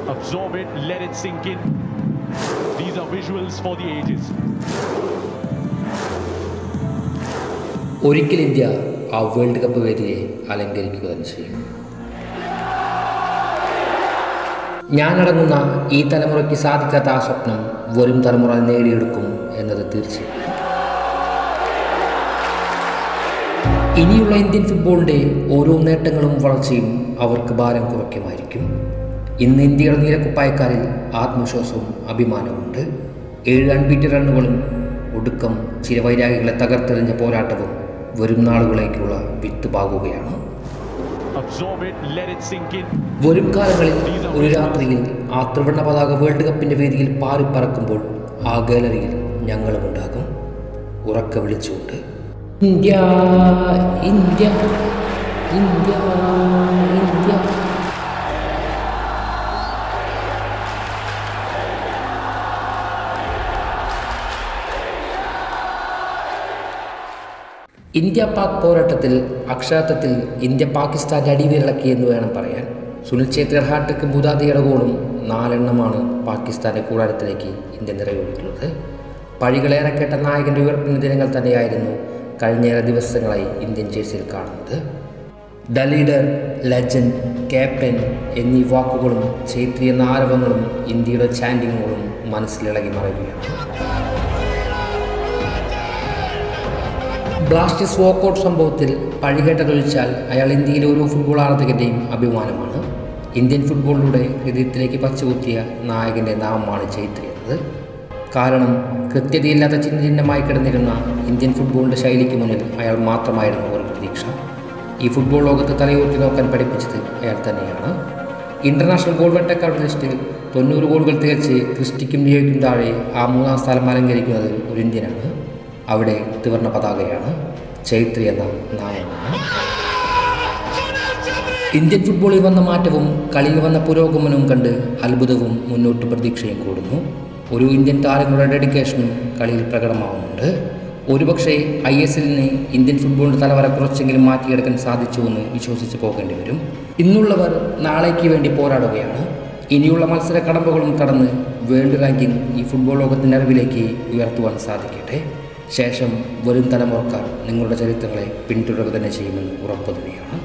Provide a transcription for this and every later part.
Absorb it, let it sink in. These are visuals for the ages. ഒരിക്കൽ India ആ world cup വേദിയെ അലങ്കരിക്കുക തന്നെ ചെയ്യും ഞാനടങ്ങുന്ന ഈ തലമുറയ്ക്ക് സാധിക്കാത്ത ആ സ്വപ്നം വരും തലമുറ നേടിയെടുക്കും എന്നത് തീർച്ചയാണ് ഇനിയുള്ള ഇന്ത്യൻ ഫുട്ബോളിൻ്റെ ഓരോ നേട്ടങ്ങളും വളർച്ചയും അവർക്ക് ഭാരം കുറയ്ക്കുമായിരിക്കും ഇന്ന് ഇന്ത്യയുടെ നീലക്കുപ്പായക്കാരിൽ ആത്മവിശ്വാസവും അഭിമാനവുമുണ്ട് ഏഴ് അൺബീറ്റ് റണ്ണുകളും ഒടുക്കം ചിരവൈരാഗികളെ തകർത്തെറിഞ്ഞ പോരാട്ടവും വരും നാളുകളേക്കുള്ള വിത്ത് പാകുകയാണ് Absorb it, let it sink in. വരും കാലങ്ങളിൽ ഒരു രാത്രിയിൽ ആ ത്രിവർണ്ണ പതാക വേൾഡ് കപ്പിൻ്റെ വേദിയിൽ പാറിപ്പറക്കുമ്പോൾ ആ ഗാലറിയിൽ ഞങ്ങളുമുണ്ടാകും ഉറക്ക വിളിച്ചുകൊണ്ട് India India India India India Pak പോരാട്ടത്തിൽ അക്ഷരാർത്ഥത്തിൽ ഇന്ത്യ പാകിസ്ഥാൻ്റെ അടിവിരളക്കി എന്ന് വേണം പറയാൻ സുനിൽ ഛേത്രി ഹാർട്ടിക്കും ബുദാദിയുടെ ഗോളും നാലെണ്ണമാണ് പാകിസ്ഥാൻ്റെ കൂടാരത്തിലേക്ക് ഇന്ത്യ നിറയൊഴിക്കുന്നത് പഴികളേറെ കേട്ട നായകൻ്റെ ഉയർപ്പിന് ദിനങ്ങൾ തന്നെയായിരുന്നു കഴിഞ്ഞേറെ ദിവസങ്ങളായി ഇന്ത്യൻ ജേഴ്സിയിൽ കാണുന്നത് ദ ലീഡർ ലെജൻഡ് ക്യാപ്റ്റൻ എന്നീ വാക്കുകളും ഛേത്രി എന്ന ആരവങ്ങളും ഇന്ത്യയുടെ ചാൻഡിങ്ങുകളും മനസ്സിലിളകി മറയുകയാണ് ബ്ലാസ്റ്റേഴ്സ് വോക്കൗട്ട് സംഭവത്തിൽ പഴികേട്ടതൊഴിച്ചാൽ അയാൾ ഇന്ത്യയിലെ ഓരോ ഫുട്ബോൾ ആരാധകൻ്റെയും അഭിമാനമാണ് ഇന്ത്യൻ ഫുട്ബോളിലൂടെ ഹൃദയത്തിലേക്ക് പച്ചകുത്തിയ നായകൻ്റെ നാമമാണ് ചൈത്രി എന്നത് കാരണം കൃത്യതയില്ലാത്ത ചിഹ്ന ചിഹ്നമായി കിടന്നിരുന്ന ഇന്ത്യൻ ഫുട്ബോളിൻ്റെ ശൈലിക്ക് മുന്നിൽ അയാൾ മാത്രമായിരുന്നു ഒരു പ്രതീക്ഷ ഈ ഫുട്ബോൾ ലോകത്ത് തലയുയർത്തി നോക്കാൻ പഠിപ്പിച്ചത് അയാൾ തന്നെയാണ് ഇന്റർനാഷണൽ ഗോൾ വെട്ടക്കാരുടെ ലിസ്റ്റിൽ തൊണ്ണൂറ് ഗോളുകൾ തികച്ച് ക്രിസ്റ്റിക്കും ലിയോയ്ക്കും താഴെ ആ മൂന്നാം സ്ഥലം അലങ്കരിക്കുന്നത് ഒരു ഇന്ത്യനാണ് അവിടെ ത്രിവർണ്ണ പതാകയാണ് ചൈത്രി എന്ന നായകനാണ് ഇന്ത്യൻ ഫുട്ബോളിൽ വന്ന മാറ്റവും കളിയിൽ വന്ന പുരോഗമനവും കണ്ട് അത്ഭുതവും മുന്നോട്ട് പ്രതീക്ഷയും കൂടുന്നു ഒരു ഇന്ത്യൻ താരങ്ങളുടെ ഡെഡിക്കേഷനും കളിയിൽ പ്രകടമാവുന്നുണ്ട് ഒരുപക്ഷെ ഐ എസ് എല്ലിന് ഇന്ത്യൻ ഫുട്ബോളിൻ്റെ തലവര കുറച്ചെങ്കിലും മാറ്റിയെടുക്കാൻ സാധിച്ചുവെന്ന് വിശ്വസിച്ച് പോകേണ്ടി വരും ഇന്നുള്ളവർ നാളേക്ക് വേണ്ടി പോരാടുകയാണ് ഇനിയുള്ള മത്സര കടമ്പകളും കടന്ന് വേൾഡ് റാങ്കിംഗ് ഈ ഫുട്ബോൾ ലോകത്തിൻ്റെ അറിവിലേക്ക് ഉയർത്തുവാൻ സാധിക്കട്ടെ ശേഷം വരും തലമുറക്കാർ നിങ്ങളുടെ ചരിത്രങ്ങളെ പിന്തുടരുക തന്നെ ചെയ്യുമെന്ന് ഉറപ്പു തന്നെയാണ്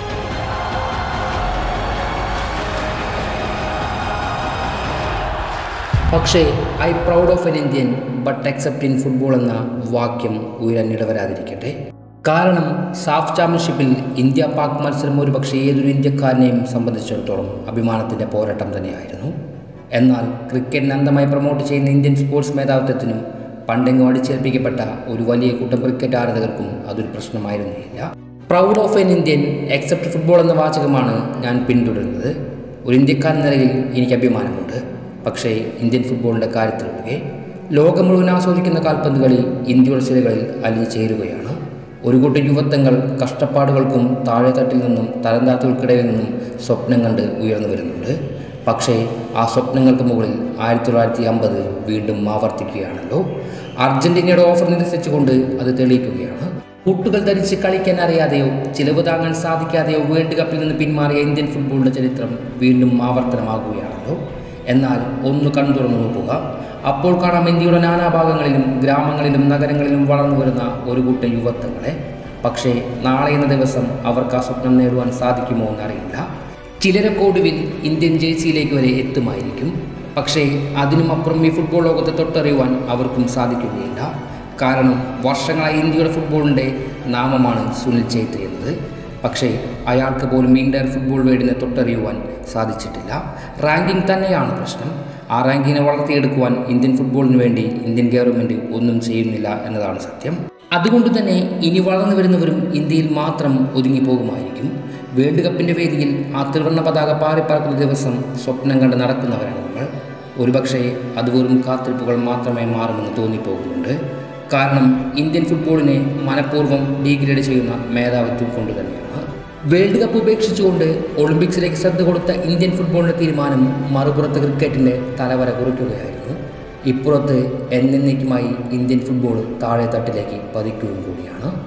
പക്ഷേ I proud of an Indian but accept in football എന്ന വാക്യം ഉയരാനിടവരാതിരിക്കട്ടെ കാരണം സാഫ് ചാമ്പ്യൻഷിപ്പിൽ ഇന്ത്യ പാക് മത്സരം ഒരു പക്ഷേ ഏതൊരു ഇന്ത്യക്കാരനെയും സംബന്ധിച്ചിടത്തോളം അഭിമാനത്തിൻ്റെ പോരാട്ടം തന്നെയായിരുന്നു എന്നാൽ ക്രിക്കറ്റിനെ അന്ധമായി പ്രൊമോട്ട് ചെയ്യുന്ന ഇന്ത്യൻ സ്പോർട്സ് മേധാവിത്വത്തിനും പണ്ടെങ്ങും അടിച്ചേൽപ്പിക്കപ്പെട്ട ഒരു വലിയ കൂട്ടം ക്രിക്കറ്റ് ആരാധകർക്കും അതൊരു പ്രശ്നമായിരുന്നില്ല proud of an Indian except football എന്ന വാചകമാണ് ഞാൻ പിന്തുടരുന്നത് ഒരു ഇന്ത്യക്കാരൻ നിലയിൽ എനിക്ക് അഭിമാനമുണ്ട് പക്ഷേ ഇന്ത്യൻ ഫുട്ബോളിൻ്റെ കാര്യത്തിലൊഴികെ ലോകം മുഴുവൻ ആസ്വദിക്കുന്ന കാൽപന്ത് കളി ഇന്ത്യയുടെ ചിലകളിൽ അലിഞ്ഞു ചേരുകയാണ് ഒരു കൂട്ടം യുവത്വങ്ങൾ കഷ്ടപ്പാടുകൾക്കും താഴെത്തട്ടിൽ നിന്നും തരംതാത്തുകൾക്കിടയിൽ നിന്നും സ്വപ്നം കണ്ട് ഉയർന്നു വരുന്നുണ്ട് പക്ഷേ ആ സ്വപ്നങ്ങൾക്ക് മുകളിൽ ആയിരത്തി തൊള്ളായിരത്തി അമ്പത് വീണ്ടും ആവർത്തിക്കുകയാണല്ലോ അർജന്റീനയുടെ ഓഫർ നിരസിച്ചുകൊണ്ട് അത് തെളിയിക്കുകയാണ് കൂട്ടുകൾ ധരിച്ച് കളിക്കാൻ അറിയാതെയോ ചിലവ് താങ്ങാൻ സാധിക്കാതെയോ വേൾഡ് കപ്പിൽ നിന്ന് പിന്മാറിയ ഇന്ത്യൻ ഫുട്ബോളിൻ്റെ ചരിത്രം വീണ്ടും ആവർത്തനമാകുകയാണല്ലോ എന്നാൽ ഒന്ന് കൺതുറന്നു നോക്കുക അപ്പോൾ കാണാം ഇന്ത്യയുടെ നാനാഭാഗങ്ങളിലും ഗ്രാമങ്ങളിലും നഗരങ്ങളിലും വളർന്നു വരുന്ന ഒരു കൂട്ടം യുവത്വങ്ങളെ പക്ഷേ നാളെ എന്ന ദിവസം അവർക്ക് ആ സ്വപ്നം നേടുവാൻ സാധിക്കുമോ എന്നറിയില്ല ചിലരൊക്കെ ഒടുവിൽ ഇന്ത്യൻ ജേഴ്സിയിലേക്ക് വരെ എത്തുമായിരിക്കും പക്ഷേ അതിനുമപ്പുറം ഈ ഫുട്ബോൾ ലോകത്തെ തൊട്ടറിയുവാൻ അവർക്കും സാധിക്കുകയില്ല കാരണം വർഷങ്ങളായി ഇന്ത്യയുടെ ഫുട്ബോളിൻ്റെ നാമമാണ് സുനിൽ ഛേത്രി എന്നത് പക്ഷേ അയാൾക്ക് പോലും ഇന്ത്യൻ ഫുട്ബോൾ വേടിനെ തൊട്ടറിയുവാൻ സാധിച്ചിട്ടില്ല റാങ്കിംഗ് തന്നെയാണ് പ്രശ്നം ആ റാങ്കിങ്ങിനെ വളർത്തിയെടുക്കുവാൻ ഇന്ത്യൻ ഫുട്ബോളിന് വേണ്ടി ഇന്ത്യൻ ഗവൺമെൻറ് ഒന്നും ചെയ്യുന്നില്ല എന്നതാണ് സത്യം അതുകൊണ്ട് തന്നെ ഇനി വളർന്നു വരുന്നവരും ഇന്ത്യയിൽ മാത്രം ഒതുങ്ങിപ്പോകുമായിരിക്കും വേൾഡ് കപ്പിൻ്റെ വേദിയിൽ ആ ത്രിവർണ്ണ പതാക പാറിപ്പറക്കുന്ന ദിവസം സ്വപ്നം കണ്ട് നടക്കുന്നവരാണ് നമ്മൾ ഒരുപക്ഷെ അത് വെറും കാത്തിരിപ്പുകൾ മാത്രമേ മാറുമെന്ന് തോന്നിപ്പോകുന്നുണ്ട് കാരണം ഇന്ത്യൻ ഫുട്ബോളിനെ മനഃപൂർവ്വം ഡീഗ്രേഡ് ചെയ്യുന്ന മേധാവിത്വം കൊണ്ട് തന്നെയാണ് വേൾഡ് കപ്പ് ഉപേക്ഷിച്ചുകൊണ്ട് ഒളിമ്പിക്സിലേക്ക് ശ്രദ്ധ കൊടുത്ത ഇന്ത്യൻ ഫുട്ബോളിൻ്റെ തീരുമാനം മറുപുറത്ത് ക്രിക്കറ്റിൻ്റെ തലവര കുറിക്കുകയായിരുന്നു ഇപ്പുറത്ത് എന്നേക്കുമായി ഇന്ത്യൻ ഫുട്ബോൾ താഴെ തട്ടിലേക്ക് പതിക്കുകയും കൂടിയാണ്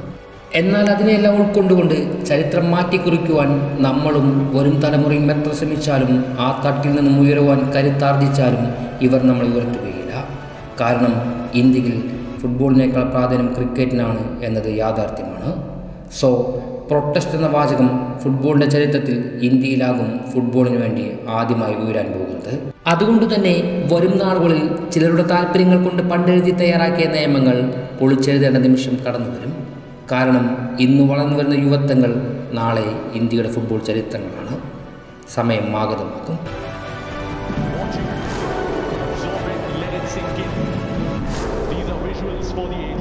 എന്നാൽ അതിനെയെല്ലാം ഉൾക്കൊണ്ടുകൊണ്ട് ചരിത്രം മാറ്റിക്കുറിക്കുവാൻ നമ്മളും വരും തലമുറയും എത്ര ശ്രമിച്ചാലും ആ തട്ടിൽ നിന്നും ഉയരുവാൻ കരുത്താർജിച്ചാലും ഇവർ നമ്മളെ ഉയർത്തുകയില്ല കാരണം ഇന്ത്യയിൽ ഫുട്ബോളിനേക്കാൾ പ്രാധാന്യം ക്രിക്കറ്റിനാണ് എന്നത് യാഥാർത്ഥ്യമാണ് സോ പ്രൊട്ടസ്റ്റ് എന്ന വാചകം ഫുട്ബോളിൻ്റെ ചരിത്രത്തിൽ ഇന്ത്യയിലാകും ഫുട്ബോളിന് വേണ്ടി ആദ്യമായി ഉയരാൻ പോകുന്നത് അതുകൊണ്ട് തന്നെ വരും നാളുകളിൽ ചിലരുടെ താല്പര്യങ്ങൾ കൊണ്ട് പണ്ടെഴുതി തയ്യാറാക്കിയ നിയമങ്ങൾ പൊളിച്ചെഴുതേണ്ട നിമിഷം കടന്നു വരും കാരണം ഇന്ന് വളർന്നു വരുന്ന യുവത്വങ്ങൾ നാളെ ഇന്ത്യയുടെ ഫുട്ബോൾ ചരിത്രങ്ങളാണ് സമയം ആഗതമാക്കും Watch it, absorb it, let it sink in. These are visuals for the ages.